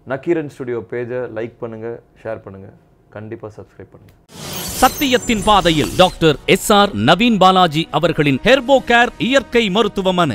Nakkheeran studio பேஜை like பண்ணுங்கள் share பண்ணுங்கள் கண்டிப்பாக சப்ஸ்கிரைப் பண்ணுங்கள் சத்தியத்தின் பாதையில் doctor S R Naveen Balaji அவர்களின் ஹெர்போ கேர் இயற்கை மருத்துவமனை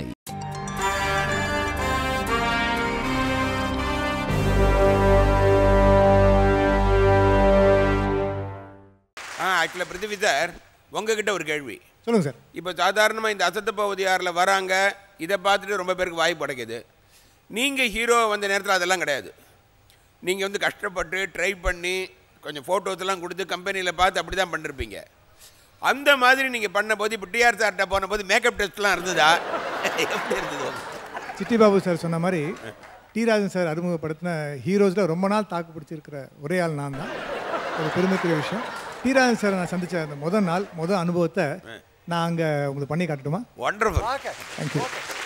ஆ ஆக்சுவலாக பிருத்திவி சார் உங்ககிட்ட ஒரு கேள்வி சொல்லுங்க சார் இப்போ சாதாரணமாக இந்த அசத்த பகுதியாரில் வராங்க இதை பார்த்துட்டு ரொம்ப பேருக்கு வாய்ப்பு கிடைக்குது நீங்கள் ஹீரோ வந்த நேரத்தில் அதெல்லாம் கிடையாது நீங்கள் வந்து கஷ்டப்பட்டு ட்ரை பண்ணி கொஞ்சம் ஃபோட்டோஸ்லாம் கொடுத்து கம்பெனியில் பார்த்து அப்படி தான் பண்ணிருப்பீங்க அந்த மாதிரி நீங்கள் பண்ண போது இப்போ டிஆர் சார்கிட்ட போன போது மேக்கப் டெஸ்ட்லாம் இருந்ததா எப்படி இருந்தது சிட்டி பாபு சார் சொன்ன மாதிரி டி ராஜன் சார் அறிமுகப்படுத்தின ஹீரோஸில் ரொம்ப நாள் தாக்கு பிடிச்சிருக்கிற ஒரே ஆள் நான் தான் ஒரு பெருமைக்குரிய விஷயம் டி ராஜன் சார் நான் சந்தித்த அந்த முதல் நாள் முதல் அனுபவத்தை நான் அங்கே உங்களுக்கு பண்ணி காட்டட்டுமா ஒண்டர்ஃபுல் தேங்க்யூ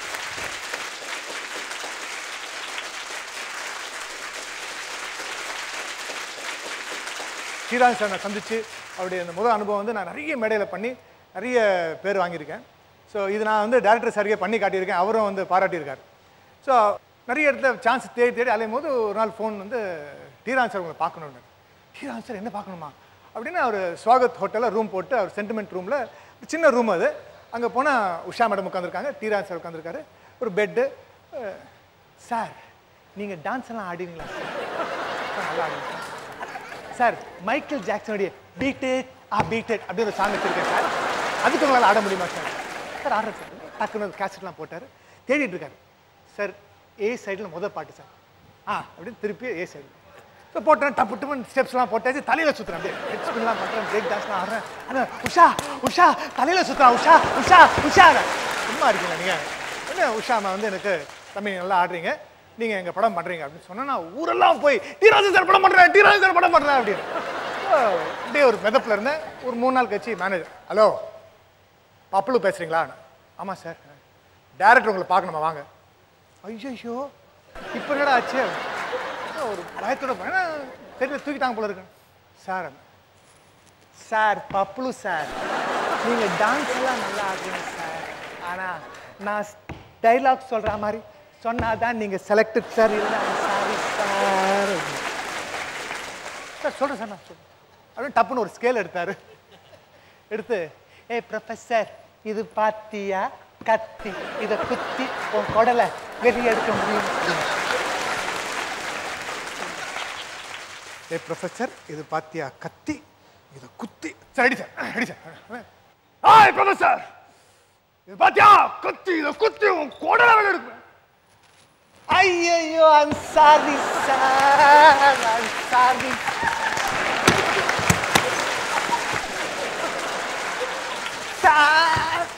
ஸ்ரீராஜ் சார் நான் சந்திச்சு அவருடைய அந்த முதல் அனுபவம் வந்து நான் நிறைய மேடையில் பண்ணி நிறைய பேர் வாங்கியிருக்கேன் ஸோ இது நான் வந்து டேரக்டர் சாருக்கே பண்ணி காட்டியிருக்கேன் அவரும் வந்து பாராட்டியிருக்காரு ஸோ நிறைய இடத்துல சான்ஸ் தேடி தேடி அலையும் போது ஒரு நாள் ஃபோன் வந்து டீரான் சார் உங்களை பார்க்கணுன்னு டீரான் சார் என்ன பார்க்கணுமா அப்படின்னு அவர் ஸ்வாகத் ஹோட்டலில் ரூம் போட்டு அவர் சென்டிமெண்ட் ரூமில் சின்ன ரூம் அது அங்கே போனால் உஷா மேடம் உட்காந்துருக்காங்க டீரான் சார் உட்காந்துருக்காரு ஒரு பெட்டு சார் நீங்கள் டான்ஸ் எல்லாம் ஆடுவீங்களா சார் நல்லா ஆடுவீங்க சார் மைக்கேல் ஜாக்சனுடைய பீட்டட் ஆ பீட்டட் அப்படி ஒரு சாங் வச்சிருக்கேன் சார் அதுக்கு உங்களால் ஆட முடியுமா சார் சார் ஆடுறேன் சார் டக்குன்னு கேசட்லாம் போட்டார் தேடிட்டு இருக்காரு சார் ஏ சைடில் முத பாட்டு சார் ஆ அப்படின்னு திருப்பி ஏ சைடு ஸோ போட்டேன் டப்பு டப்புன்னு ஸ்டெப்ஸ்லாம் போட்டாச்சு தலையில் சுற்றுறேன் அப்படியே ஹெட் ஸ்பின்லாம் பண்ணுறேன் பிரேக் டான்ஸ்லாம் ஆடுறேன் ஆனால் உஷா உஷா தலையில் சுற்றுறான் உஷா உஷா உஷா சும்மா இருக்கீங்க நீங்கள் என்ன உஷா அம்மா வந்து எனக்கு தம்பி நல்லா ஆடுறீங்க நீங்கள் எங்கள் படம் பண்ணுறீங்க அப்படின்னு சொன்னா நான் ஊரெல்லாம் போய் டீராஜன் சார் படம் பண்ணுறேன் டீராஜன் சார் படம் பண்ணுறேன் அப்படின்னு So, அப்படியே ஒரு மெதப்பில் இருந்தேன் ஒரு மூணு நாள் கழிச்சு மேனேஜர் ஹலோ பப்பளு பேசுகிறீங்களா ஆமாம் சார் டேரக்டர் உங்களை பார்க்கணுமா வாங்க ஐயோ இப்போ என்னடா ஆச்சு ஒரு பயத்தோட பயம் தெரியல தூக்கிட்டாங்க போல இருக்கு சார் சார் பப்ளு சார் நீங்கள் டான்ஸ் எல்லாம் நல்லா ஆடுறீங்க சார் ஆனால் நான் டைலாக் சொல்கிற மாதிரி சொன்னாதான் நீங்கள் செலக்டட் சார் இல்லை சாரி சார் சார் சொல்கிறேன் சார் நான் சொல்றேன் அப்படின்னு டப்புன்னு ஒரு ஸ்கேல் எடுத்தார் எடுத்து ஏய் ப்ரொஃபஸர் இது பாத்தியா கத்தி இதை குத்தி உன் குடலை வெளியே எடுக்க முடியும் ஏ ப்ரொஃபஸர் இது பாத்தியா கத்தி இதை குத்தி சரி அடி சார் அடி சார் ஆய் ப்ரொஃபஸர் இது பாத்தியா கத்தி இதை குத்தி உன் குடலை வெளியே எடுக்க ஐயோ I'm sorry sir I'm sorry sir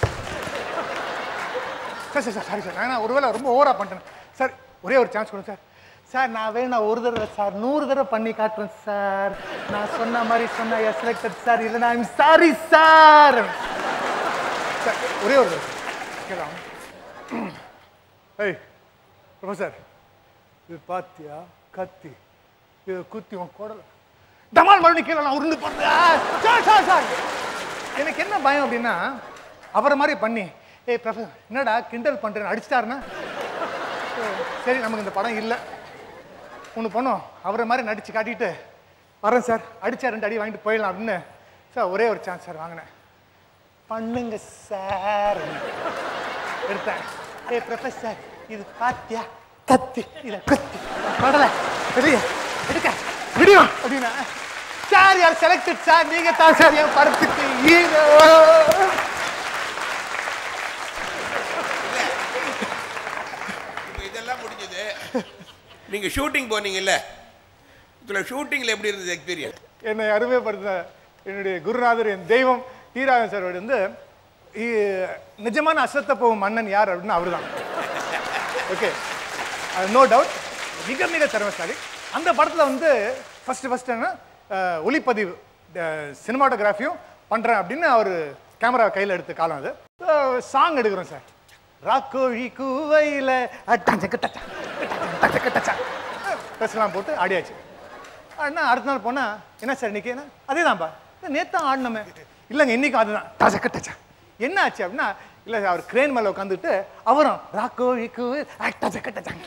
sir sir sir sorry sir நான் ஒருவேளை ரொம்ப ஓவரா பண்ணிட்டேன் சார் ஒரே ஒரு சான்ஸ் கொடுங்க சார் சார் நான் வேணும் நான் ஒரு தடவை சார் நூறு தடவை பண்ணி காட்டுறேன் சார் நான் சொன்ன மாதிரி சொன்ன செலக்டட் சார் இல்லை நான் சாரி சார் சார் ஒரே ஒரு தடவை கேட்கலாம் ஏய் ப்ரொஃபசர் இது பாத்தியா கத்தி இது குத்தி உன் குடல டமால் மறுபடியும் கீழே நான் உருண்டு போடுறேன் சார் சார் சார் எனக்கு என்ன பயம் அப்படின்னா அவரை மாதிரி பண்ணி ஏய் ப்ரொஃபசர் என்னடா கிண்டல் பண்ணுறேன்னு அடிச்சிட்டாருன்னா ஓ, சரி நமக்கு இந்த படம் இல்லை ஒன்று பண்ணோம் அவரை மாதிரி நடிச்சு காட்டிட்டு வரேன் சார் அடிச்சா ரெண்டு அடி வாங்கிட்டு போயிடலாம் அப்படின்னு சார் ஒரே ஒரு சான்ஸ் சார் வாங்கினேன் பண்ணுங்க சார் எடுத்தேன் ஏய் ப்ரொஃபசர் இது பாத்தியா கத்தி இத கத்தி படல வெளிய எடுக்க விடியும் அப்படின்னா சார் யார் செலக்டட் சார் நீங்க தான் சார் என் படத்துக்கு ஹீரோ இப்போ இதெல்லாம் முடிஞ்சது நீங்கள் ஷூட்டிங் போனீங்கல்ல இதில் ஷூட்டிங்கில் எப்படி இருந்தது எக்ஸ்பீரியன்ஸ் என்னை அருமைப்படுத்த என்னுடைய குருநாதர் என் தெய்வம் தீராஜன் சார் வந்து இ- நிஜமான அசத்த போகும் மன்னன் யார் அப்படின்னு அவர் தான் ஓகே நோ டவுட் மிக மிக திறமைசாலி அந்த படத்தில் வந்து ஃபஸ்ட்டு ஃபஸ்ட்டு என்ன அஹ், ஒளிப்பதிவு சினிமாட்டோகிராஃபியும் பண்ணுறேன் அப்படின்னு அவர் கேமரா கையில் எடுத்த காலம் அது சாங் எடுக்கிறோம் சார் ராக்கோழி கூவையில் ட்ரெஸ்லாம் போட்டு ஆடியாச்சு ஆடினா அடுத்த நாள் போனா என்ன சார் இன்னைக்கு என்ன அதே தான்ப்பா நேற்று தான் ஆடினோமே இல்லைங்க இன்னைக்கும் அதுதான் டச்சக்க டச்சா என்ன ஆச்சு அப்படின்னா இல்லை அவர் கிரேன் மேலே உட்காந்துட்டு அவரும் ராக்கோழி கூவை டச்சக்க டச்சாங்க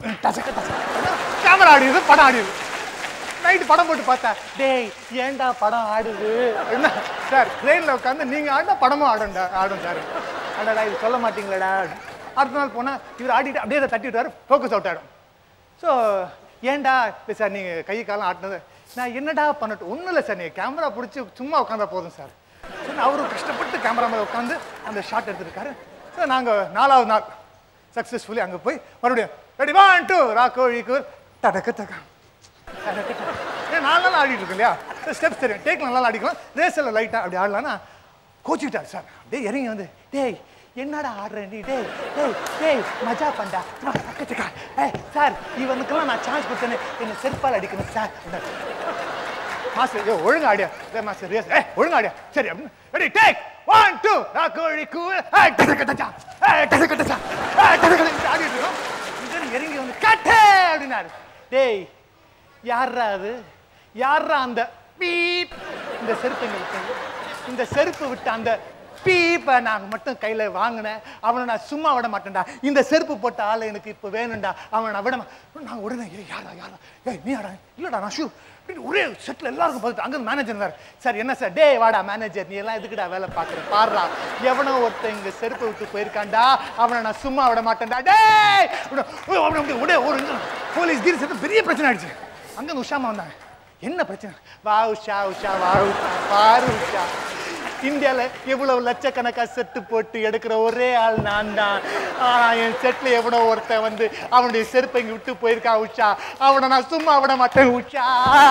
டசக்க டசக்க கேமரா ஆடிடுது படம் ஆடிடுது நைட்டு படம் போட்டு பார்த்தா டேய் ஏன்டா படம் ஆடுது என்ன சார் ட்ரெயினில் உட்காந்து நீங்கள் ஆடினா படமும் ஆடும்டா ஆடும் சார் அடடா இது சொல்ல மாட்டீங்களேடா அடுத்த நாள் போனால் இவர் ஆடிட்டு அப்படியே அதை தட்டி விட்டாரு ஃபோக்கஸ் அவுட் ஆகிடும் ஸோ ஏன்டா இல்லை சார் நீங்கள் கை காலம் ஆட்டினது நான் என்னடா பண்ணட்டும் ஒன்றும் இல்லை சார் நீங்கள் கேமரா பிடிச்சி சும்மா உட்காந்தா போதும் சார் சரி அவரும் கஷ்டப்பட்டு கேமரா மேலே உட்காந்து அந்த ஷாட் எடுத்திருக்காரு சார் நாங்கள் நாலாவது நாள் சக்ஸஸ்ஃபுல்லி அங்கே போய் மறுபடியும் ரெடி ஒன் டூ ராக்கோழிக்கு தடக்க தக்க ஏன் நாலு நாள் ஆடிட்டு இருக்கோம் இல்லையா ஸ்டெப்ஸ் தெரியும் டேக் நல்லா ஆடிக்கலாம் ரேஸில் லைட்டாக அப்படி ஆடலாம்னா கோச்சிக்கிட்டார் சார் அப்படியே இறங்கி வந்து டேய் என்னடா ஆடுற நீ டேய் டேய் டேய் மஜா பண்ணா அக்கச்சக்கா ஏய் சார் இவனுக்கெல்லாம் நான் சான்ஸ் கொடுத்தேன்னு என்னை செருப்பால் அடிக்கணும் சார் அப்படின்னாரு. மாஸ்டர் ஏ ஒழுங்கா ஆடியா ஏ மாஸ்டர் ரேஸ் ஏ ஒழுங்கா ஆடியா சரி அப்படின்னு ரெடி டேக் ஒன் டூ ராக்கோழி கூல் ஏய் டசக்க டச்சா ஏய் டசக்க டச்சா ஏய் டசக்க டச்சா ஆடிட்டு இருக்கோம் இங்க இறங்கி வந்து கட்டே அப்படின்னாரு டேய் யாரா அது யாரா அந்த பீப் இந்த செருப்பு எங்க விட்டது இந்த செருப்பு விட்ட அந்த பீப்பை நான் மட்டும் கையில வாங்கினேன் அவனை நான் சும்மா விட மாட்டேன்டா இந்த செருப்பு போட்ட ஆளை எனக்கு இப்போ வேணும்டா அவனை நான் விட மா- நான் உடனே "ஏய், யாரா யாரா ஏய் நீ ஆடா இல்லடா நான் ஷூ அப்படின்னு ஒரே செட்டில் எல்லாருக்கும் பார்த்துட்டு அங்கே மேனேஜர் இருந்தார் சார் என்ன சார் டேய் வாடா மேனேஜர் நீ எல்லாம் எதுக்குடா வேலை பார்க்குற பாடுறா எவனோ ஒருத்தன் இங்க செருப்பு விட்டு போயிருக்கான்டா அவனை நான் சும்மா விட மாட்டேன்டா டேய் அவனை- ஓ, அவனை அப்படியே உடே ஒரு போலீஸ் கீர் சேர்த்து பெரிய பிரச்சனை ஆயிடுச்சு அங்கே உஷாமா வந்தாங்க என்ன பிரச்சனை வா உஷா உஷா வா உஷா பாரு உஷா இந்தியால எவ்வளவு லட்சக்கணக்கா செட்டு போட்டு எடுக்கிற ஒரே ஆள் நான் தான் ஆனா என் செட்ல எவனோ ஒருத்தன் வந்து அவனுடைய செருப்பை இங்க விட்டு போயிருக்கான் உஷா அவனை நான் சும்மா விட மாட்டேன் உஷா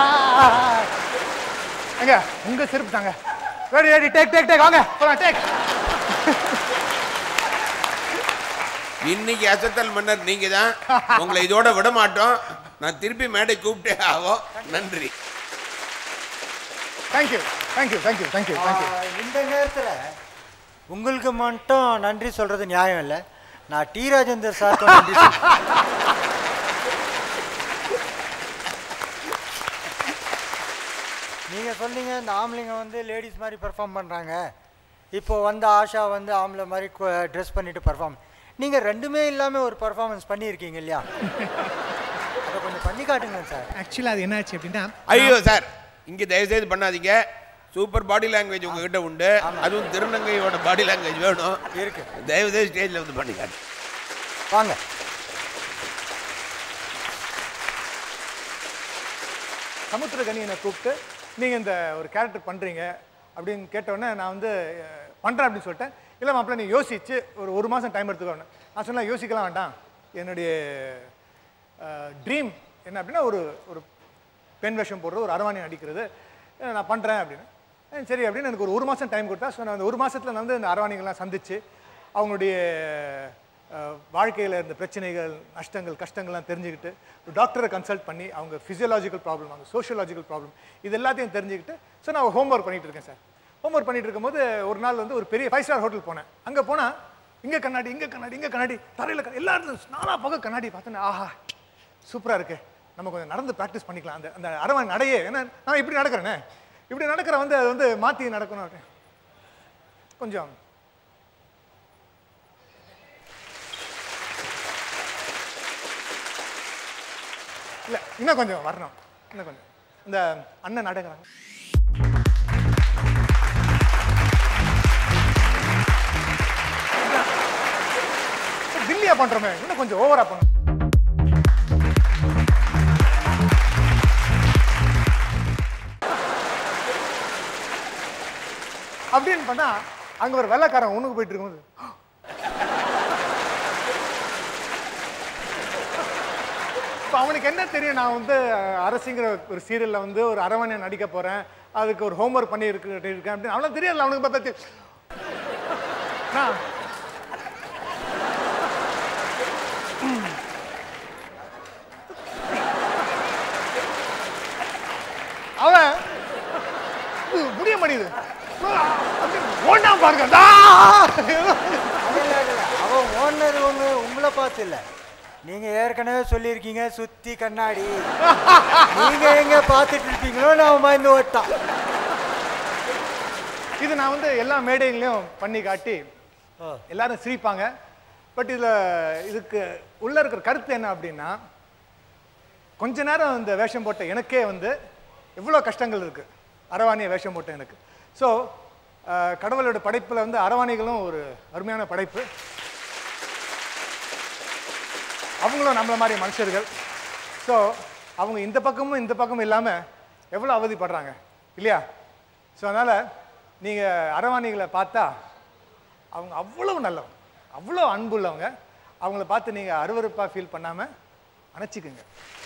எங்க உங்க செருப்பு தாங்க ready ready take take take வாங்க போலாம் டேக் இன்னைக்கு அசத்தல் மன்னர் நீங்க தான் உங்களை இதோட விட மாட்டோம் நான் திருப்பி மேடை கூப்பிட்டே ஆவோம் நன்றி thank you thank you thank you thank you thank you ஆ, இந்த நேரத்தில் உங்களுக்கு மட்டும் நன்றி சொல்றது நியாயம் இல்லை நான் டி ராஜேந்தர் சாருக்கும் நன்றி சொல்றேன். நீங்க சொன்னீங்க இந்த ஆம்பளைங்க வந்து லேடிஸ் மாதிரி பெர்ஃபார்ம் பண்றாங்க இப்போ வந்த ஆஷா வந்து ஆம்பளை மாதிரி ட்ரெஸ் பண்ணிட்டு பெர்ஃபார்ம் நீங்க ரெண்டுமே இல்லாம ஒரு பெர்ஃபார்மன்ஸ் பண்ணியிருக்கீங்க இல்லையா அதை கொஞ்சம் பண்ணி காட்டுங்க சார் ஆக்சுவலாக அது என்னாச்சு அப்படின்னா ஐயோ சார் இங்க தயவு செய்து பண்ணாதீங்க சூப்பர் பாடி லாங்குவேஜ் உங்ககிட்ட உண்டு அதுவும் திருநங்கையோட பாடி லாங்குவேஜ் வேணும் இருக்கு தயவு செய்து ஸ்டேஜ்ல வந்து பண்ணி காட்டு வாங்க சமுத்திரகனியனை கூப்பிட்டு நீங்கள் இந்த ஒரு கேரக்டர் பண்ணுறீங்க அப்படின்னு கேட்டோடனே நான் வந்து அஹ், பண்றேன் அப்படின்னு சொல்லிட்டேன் இல்லை மாப்பிள்ள நீ யோசிச்சு ஒரு ஒரு மாதம் டைம் எடுத்துக்கோன்னு நான் சொன்னேன் யோசிக்கலாம் வேண்டாம் என்னுடைய ட்ரீம் என்ன அப்படின்னா ஒரு ஒரு பெண் வேஷம் போடுறது ஒரு அரவாணி நடிக்கிறது அஹ், நான் பண்ணுறேன் அப்படின்னு அஹ், சரி அப்படின்னு எனக்கு ஒரு ஒரு மாதம் டைம் கொடுத்தா ஸோ நான் அந்த ஒரு மாதத்தில் நான் வந்து இந்த அரவாணிகள்லாம் சந்திச்சு அவங்களுடைய வாழ்க்கையில் இருந்த பிரச்சனைகள் நஷ்டங்கள் கஷ்டங்கள்லாம் தெரிஞ்சுக்கிட்டு ஒரு டாக்டரை கன்சல்ட் பண்ணி அவங்க ஃபிசியலாஜிக்கல் ப்ராப்ளம் அவங்க சோஷியலாஜிக்கல் ப்ராப்ளம் இது எல்லாத்தையும் தெரிஞ்சுக்கிட்டு ஸோ நான் ஹோம் ஒர்க் பண்ணிட்டு இருக்கேன் சார் ஹோம் ஒர்க் பண்ணிட்டு இருக்கும்போது ஒரு நாள் வந்து ஒரு பெரிய ஃபைவ் ஸ்டார் ஹோட்டல் போனேன் அங்கே போனால் இங்கே கண்ணாடி இங்கே கண்ணாடி இங்கே கண்ணாடி தரையில் எல்லா இடத்துலையும் நாலா பக்கம் கண்ணாடி பார்த்தேன் ஆஹா சூப்பராக இருக்கு நம்ம கொஞ்சம் நடந்து ப்ராக்டிஸ் பண்ணிக்கலாம் அந்த அந்த அரவணை நடையே ஏன்னா நான் இப்படி நடக்கிறேனே இப்படி நடக்கிற வந்து அது வந்து மாற்றி நடக்கணும் அப்படின்னு கொஞ்சம் இல்லை இன்னும் கொஞ்சம் வரணும் இன்னும் கொஞ்சம் இந்த அண்ணன் நடக்கிறாங்க தில்லியா பண்றோமே இன்னும் கொஞ்சம் ஓவரா பண்ணும் அப்படின்னு பண்ணா அங்க ஒரு வெள்ளைக்காரன் ஒண்ணுக்கு போயிட்டு இருக்கும்போது இப்போ அவனுக்கு என்ன தெரியும் நான் வந்து அஹ், அரசிங்கிற ஒரு சீரியல்ல வந்து ஒரு அரவணை நடிக்க போறேன் அதுக்கு ஒரு ஹோம்ஒர்க் பண்ணி இருக்கு இருக்கேன் அப்படின்னு அவனுக்கு தெரியல அவனுக்கு பத்தி நான் அவன் இது முடிய மாட்டேங்குது ஓண்டா பாருங்க ஆ! அது இல்ல, அது இல்ல. அவன் ஓனர் ஒன்று உங்களை பார்த்து இல்லை நீங்க ஏற்கனவே சொல்லியிருக்கீங்க சுத்தி கண்ணாடி நீங்க எங்க பார்த்துட்டு இருப்பீங்களோ நான் பயந்து ஓட்டான் இது நான் வந்து எல்லா மேடைகளையும் பண்ணி காட்டி ஓ. எல்லாரும் சிரிப்பாங்க பட் இதில் இதுக்கு உள்ளே இருக்கிற கருத்து என்ன அப்படின்னா கொஞ்ச நேரம் இந்த வேஷம் போட்ட எனக்கே வந்து எவ்வளோ கஷ்டங்கள் இருக்குது அரவாணியை வேஷம் போட்ட எனக்கு ஸோ கடவுளோட படைப்பில் வந்து அரவாணிகளும் ஒரு அருமையான படைப்பு அவங்களும் நம்மள மாதிரி மனுஷர்கள் ஸோ அவங்க இந்த பக்கமும் இந்த பக்கமும் இல்லாமல் எவ்வளோ அவதிப்படுறாங்க இல்லையா ஸோ அதனால் நீங்கள் அரவாணிகளை பார்த்தா அவங்க அவ்வளவு நல்லவங்க அவ்வளோ அன்புள்ளவங்க அவங்கள பார்த்து நீங்கள் அருவருப்பாக ஃபீல் பண்ணாமல் அணைச்சிக்குங்க